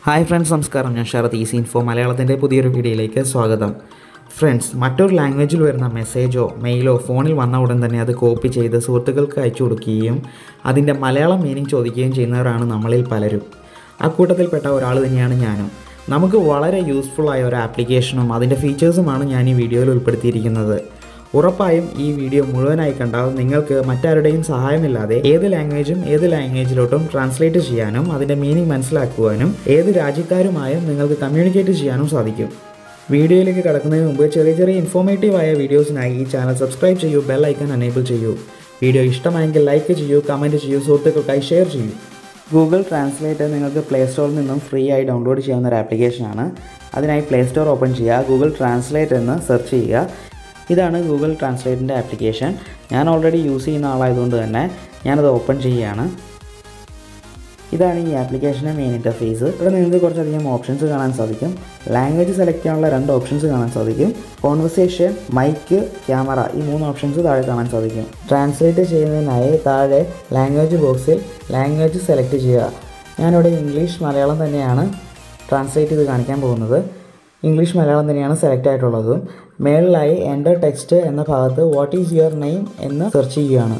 hi friends നമസ്കാരം ഞാൻ Sarath easy info മലയാളത്തിൻ്റെ പുതിയൊരു വീഡിയോയിലേക്ക് സ്വാഗതം ഫ്രണ്ട്സ് മറ്റൊരു ലാംഗ്വേജിൽ വരുന്ന മെസ്സേജോ മെയിലോ ഫോണിൽ വന്ന ഉടൻ തന്നെ അത് കോപ്പി ചെയ്ത് സുഹൃത്തുക്കൾക്ക് അയച്ചു കൊടുക്കുകയും അതിൻ്റെ മലയാളം മീനിങ് ചോദിക്കുകയും ചെയ്യുന്നവരാണ് നമ്മളിൽ പലരും അക്കൂട്ടത്തിൽപ്പെട്ട ഒരാൾ തന്നെയാണ് ഞാനും നമുക്ക് വളരെ യൂസ്ഫുൾ ആയ ഒരു ആപ്ലിക്കേഷനും അതിൻ്റെ ഫീച്ചേഴ്സുമാണ് ഞാൻ ഈ വീഡിയോയിൽ ഉൾപ്പെടുത്തിയിരിക്കുന്നത് ഉറപ്പായും ഈ വീഡിയോ മുഴുവനായി കണ്ടാൽ നിങ്ങൾക്ക് മറ്റാരുടെയും സഹായമില്ലാതെ ഏത് ലാംഗ്വേജും ഏത് ലാംഗ്വേജിലോട്ടും ട്രാൻസ്ലേറ്റ് ചെയ്യാനും അതിൻ്റെ മീനിങ് മനസ്സിലാക്കുവാനും ഏത് രാജ്യക്കാരുമായും നിങ്ങൾക്ക് കമ്മ്യൂണിക്കേറ്റ് ചെയ്യാനും സാധിക്കും വീഡിയോയിലേക്ക് കടക്കുന്നതിന് മുമ്പ് ചെറിയ ചെറിയ ഇൻഫോർമേറ്റീവ് ആയ വീഡിയോസിനായി ഈ ചാനൽ സബ്സ്ക്രൈബ് ചെയ്യൂ ബെൽ ഐക്കൺ എനേബിൾ ചെയ്യൂ വീഡിയോ ഇഷ്ടമായെങ്കിൽ ലൈക്ക് ചെയ്യൂ കമൻറ്റ് ചെയ്യൂ സുഹൃത്തുക്കൾക്കായി ഷെയർ ചെയ്യൂ ഗൂഗിൾ ട്രാൻസ്ലേറ്റ് നിങ്ങൾക്ക് പ്ലേ സ്റ്റോറിൽ നിന്നും ഫ്രീ ആയി ഡൗൺലോഡ് ചെയ്യാവുന്ന ഒരു ആപ്ലിക്കേഷനാണ് അതിനായി പ്ലേ സ്റ്റോർ ഓപ്പൺ ചെയ്യുക ഗൂഗിൾ ട്രാൻസ്ലേറ്റ് എന്ന് സെർച്ച് ചെയ്യുക ഇതാണ് ഗൂഗിൾ ട്രാൻസ്ലേറ്റിൻ്റെ ആപ്ലിക്കേഷൻ ഞാൻ ഓൾറെഡി യൂസ് ചെയ്യുന്ന ആളായതുകൊണ്ട് തന്നെ ഞാനത് ഓപ്പൺ ചെയ്യുകയാണ് ഇതാണ് ഈ ആപ്ലിക്കേഷൻ്റെ മെയിൻ ഇൻ്റർഫേസ് ഇവിടെ നിങ്ങൾക്ക് കുറച്ചധികം ഓപ്ഷൻസ് കാണാൻ സാധിക്കും ലാംഗ്വേജ് സെലക്ട് ചെയ്യാനുള്ള രണ്ട് ഓപ്ഷൻസ് കാണാൻ സാധിക്കും കോൺവെർസേഷൻ മൈക്ക് ക്യാമറ ഈ മൂന്ന് ഓപ്ഷൻസ് താഴെ കാണാൻ സാധിക്കും ട്രാൻസ്ലേറ്റ് ചെയ്യുന്നതിനായി താഴെ ലാംഗ്വേജ് ബോക്സിൽ ലാംഗ്വേജ് സെലക്ട് ചെയ്യുക ഞാനിവിടെ ഇംഗ്ലീഷ് മലയാളം തന്നെയാണ് ട്രാൻസ്ലേറ്റ് ചെയ്ത് കാണിക്കാൻ പോകുന്നത് ഇംഗ്ലീഷ് മലയാളം തന്നെയാണ് സെലക്ട് ആയിട്ടുള്ളതും മേളിലായി എൻ്റർ ടെക്സ്റ്റ് എന്ന ഭാഗത്ത് വാട്ട് ഈസ് യുവർ നെയിം എന്ന് സെർച്ച് ചെയ്യുകയാണ്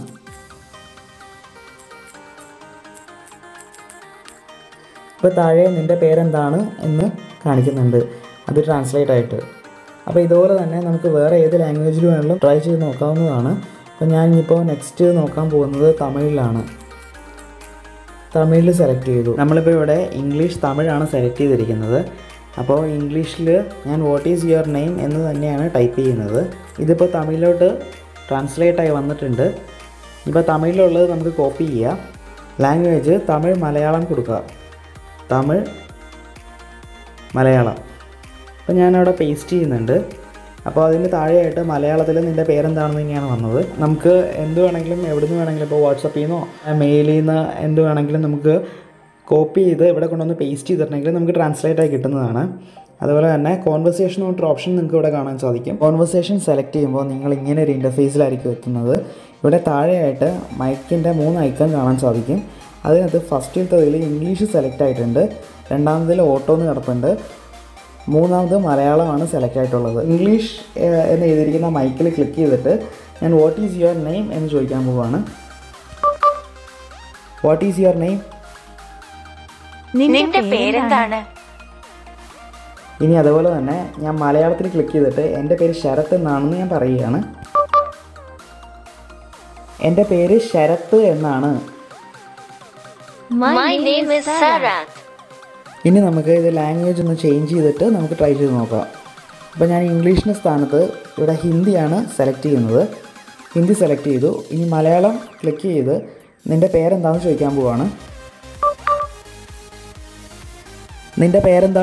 ഇപ്പോൾ താഴെ നിൻ്റെ പേരെന്താണ് എന്ന് കാണിക്കുന്നുണ്ട് അത് ട്രാൻസ്ലേറ്റ് ആയിട്ട് അപ്പോൾ ഇതുപോലെ തന്നെ നമുക്ക് വേറെ ഏത് ലാംഗ്വേജിൽ വേണമെങ്കിലും ട്രൈ ചെയ്ത് നോക്കാവുന്നതാണ് അപ്പോൾ ഞാൻ ഇനിയിപ്പോൾ നെക്സ്റ്റ് നോക്കാൻ പോകുന്നത് തമിഴിലാണ് തമിഴിൽ സെലക്ട് ചെയ്തു നമ്മളിപ്പോൾ ഇവിടെ ഇംഗ്ലീഷ് തമിഴാണ് സെലക്ട് ചെയ്തിരിക്കുന്നത് അപ്പോൾ ഇംഗ്ലീഷിൽ ഞാൻ വാട്ട് ഈസ് യുവർ നെയിം എന്ന് തന്നെയാണ് ടൈപ്പ് ചെയ്യുന്നത് ഇതിപ്പോൾ തമിഴിലോട്ട് ട്രാൻസ്ലേറ്റ് ആയി വന്നിട്ടുണ്ട് ഇപ്പോൾ തമിഴിലുള്ളത് നമുക്ക് കോപ്പി ചെയ്യാം ലാംഗ്വേജ് തമിഴ് മലയാളം കൊടുക്കുക തമിഴ് മലയാളം അപ്പോൾ ഞാനവിടെ പേസ്റ്റ് ചെയ്യുന്നുണ്ട് അപ്പോൾ അതിന് താഴെയായിട്ട് മലയാളത്തിൽ നിൻ്റെ പേരെന്താണെന്ന് തന്നെയാണ് വന്നത് നമുക്ക് എന്ത് വേണമെങ്കിലും എവിടെ നിന്ന് വേണമെങ്കിലും ഇപ്പോൾ വാട്സപ്പിൽ നിന്നോ മെയിലിൽ നിന്ന് എന്ത് വേണമെങ്കിലും നമുക്ക് കോപ്പി ചെയ്ത് ഇവിടെ കൊണ്ടുവന്ന് പേസ്റ്റ് ചെയ്തിട്ടുണ്ടെങ്കിൽ നമുക്ക് ട്രാൻസ്ലേറ്റ് ആയി കിട്ടുന്നതാണ് അതുപോലെ തന്നെ കോൺവെർസേഷൻ എന്നൊരു ഓപ്ഷൻ നിങ്ങൾക്ക് ഇവിടെ കാണാൻ സാധിക്കും കോൺവെർസേഷൻ സെലക്ട് ചെയ്യുമ്പോൾ നിങ്ങൾ ഇങ്ങനെ ഒരു ഇൻ്റർഫേസിലായിരിക്കും എത്തുന്നത് ഇവിടെ താഴെയായിട്ട് മൈക്കിൻ്റെ മൂന്ന് ഐക്കൺ കാണാൻ സാധിക്കും അതിനകത്ത് ഫസ്റ്റിലത്തതിൽ ഇംഗ്ലീഷ് സെലക്ട് ആയിട്ടുണ്ട് രണ്ടാമതിൽ ഓട്ടോ എന്ന് കിടപ്പുണ്ട് മൂന്നാമത് മലയാളമാണ് സെലക്ട് ആയിട്ടുള്ളത് ഇംഗ്ലീഷ് ഏഹ്, എന്ന് എഴുതിയിരിക്കുന്ന മൈക്കിൽ ക്ലിക്ക് ചെയ്തിട്ട് ഞാൻ വാട്ട് ഈസ് യുവർ നെയിം എന്ന് ചോദിക്കാൻ പോവുകയാണ് വാട്ട് ഈസ് യുവർ നെയിം നിന്റെ പേരെന്താണ് ഇനി അതുപോലെ തന്നെ ഞാൻ മലയാളത്തിൽ ക്ലിക്ക് ചെയ്തിട്ട് എൻ്റെ പേര് ശരത്ത് എന്നാണെന്ന് ഞാൻ പറയുകയാണ് എൻ്റെ പേര് ശരത്ത് എന്നാണ് മൈ നെയിം ഇസ് സരാത്ത് ഇനി നമുക്ക് ഇത് ലാംഗ്വേജ് ഒന്ന് ചേഞ്ച് ചെയ്തിട്ട് നമുക്ക് ട്രൈ ചെയ്ത് നോക്കാം അപ്പോൾ ഞാൻ ഇംഗ്ലീഷിൻ്റെ സ്ഥാനത്ത് ഇവിടെ ഹിന്ദിയാണ് സെലക്ട് ചെയ്യുന്നത് ഹിന്ദി സെലക്ട് ചെയ്തു ഇനി മലയാളം ക്ലിക്ക് ചെയ്ത് നിൻ്റെ പേരെന്താണെന്ന് ചോദിക്കാൻ പോവാണ് നിൻ്റെ പേരെന്താ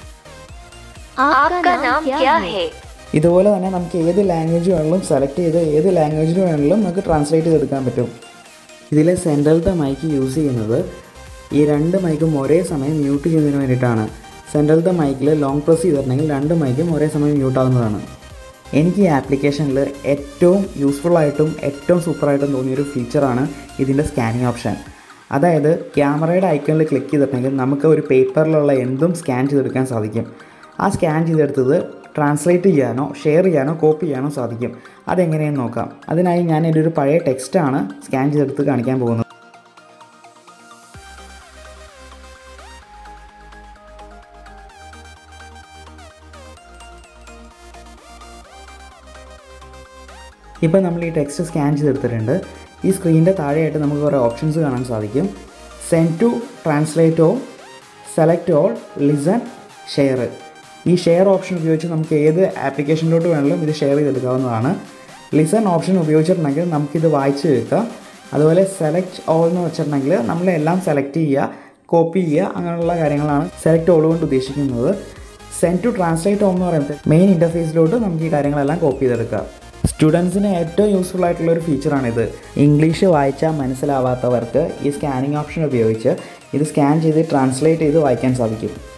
आपका नाम क्या है ഇതുപോലെ തന്നെ നമുക്ക് ഏത് ലാംഗ്വേജ് വേണമെങ്കിലും സെലക്ട് ചെയ്ത് ഏത് ലാംഗ്വേജിൽ വേണമെങ്കിലും നമുക്ക് ട്രാൻസ്ലേറ്റ് ചെയ്തെടുക്കാൻ പറ്റും ഇതിൽ സെൻട്രലത്തെ മൈക്ക് യൂസ് ചെയ്യുന്നത് ഈ രണ്ട് മൈക്കും ഒരേ സമയം മ്യൂട്ട് ചെയ്യുന്നതിന് വേണ്ടിയിട്ടാണ് സെൻട്രലത്തെ മൈക്കിൽ ലോങ് പ്രസ് ചെയ്തിട്ടുണ്ടെങ്കിൽ രണ്ട് മൈക്കും ഒരേ സമയം മ്യൂട്ട് ആവുന്നതാണ് എനിക്ക് ഈ ആപ്ലിക്കേഷനിൽ ഏറ്റവും യൂസ്ഫുൾ ആയിട്ടും ഏറ്റവും സൂപ്പറായിട്ടും തോന്നിയൊരു ഫീച്ചറാണ് ഇതിൻ്റെ സ്കാനിങ് ഓപ്ഷൻ അതായത് ക്യാമറയുടെ ഐക്കണിൽ ക്ലിക്ക് ചെയ്തിട്ടുണ്ടെങ്കിൽ നമുക്ക് ഒരു പേപ്പറിലുള്ള എന്തും സ്കാൻ ചെയ്തെടുക്കാൻ സാധിക്കും ആ സ്കാൻ ചെയ്തെടുത്തത് ട്രാൻസ്ലേറ്റ് ചെയ്യാനോ ഷെയർ ചെയ്യാനോ കോപ്പി ചെയ്യാനോ സാധിക്കും അതെങ്ങനെയെന്ന് നോക്കാം അതിനായി ഞാൻ എൻ്റെ ഒരു പഴയ ടെക്സ്റ്റാണ് സ്കാൻ ചെയ്തെടുത്ത് കാണിക്കാൻ പോകുന്നത് ഇപ്പോൾ നമ്മൾ ഈ ടെക്സ്റ്റ് സ്കാൻ ചെയ്തെടുത്തിട്ടുണ്ട് ഈ സ്ക്രീനിൻ്റെ താഴെയായിട്ട് നമുക്ക് കുറേ ഓപ്ഷൻസ് കാണാൻ സാധിക്കും send to translate all select all listen share ഈ ഷെയർ ഓപ്ഷൻ ഉപയോഗിച്ച് നമുക്ക് ഏത് ആപ്ലിക്കേഷനിലോട്ട് വേണമെങ്കിലും ഇത് ഷെയർ ചെയ്തെടുക്കാവുന്നതാണ് ലിസൺ ഓപ്ഷൻ ഉപയോഗിച്ചിട്ടുണ്ടെങ്കിൽ നമുക്കിത് വായിച്ച് കേൾക്കാം അതുപോലെ സെലക്ട് ഓൾ എന്ന് വെച്ചിട്ടുണ്ടെങ്കിൽ നമ്മളെല്ലാം സെലക്ട് ചെയ്യുക കോപ്പി ചെയ്യുക അങ്ങനെയുള്ള കാര്യങ്ങളാണ് സെലക്ട് ഓൾ കൊണ്ട് ഉദ്ദേശിക്കുന്നത് സെൻഡ് ടു ട്രാൻസ്ലേറ്റ് ഓം എന്ന് പറയുന്നത് മെയിൻ ഇൻ്റർഫേസിലോട്ട് നമുക്ക് ഈ കാര്യങ്ങളെല്ലാം കോപ്പി ചെയ്തെടുക്കാം സ്റ്റുഡൻസിന് ഏറ്റവും യൂസ്ഫുൾ ആയിട്ടുള്ള ഒരു ഫീച്ചറാണിത് ഇംഗ്ലീഷ് വായിച്ചാൽ മനസ്സിലാവാത്തവർക്ക് ഈ സ്കാനിങ് ഓപ്ഷൻ ഉപയോഗിച്ച് ഇത് സ്കാൻ ചെയ്ത് ട്രാൻസ്ലേറ്റ് ചെയ്ത് വായിക്കാൻ സാധിക്കും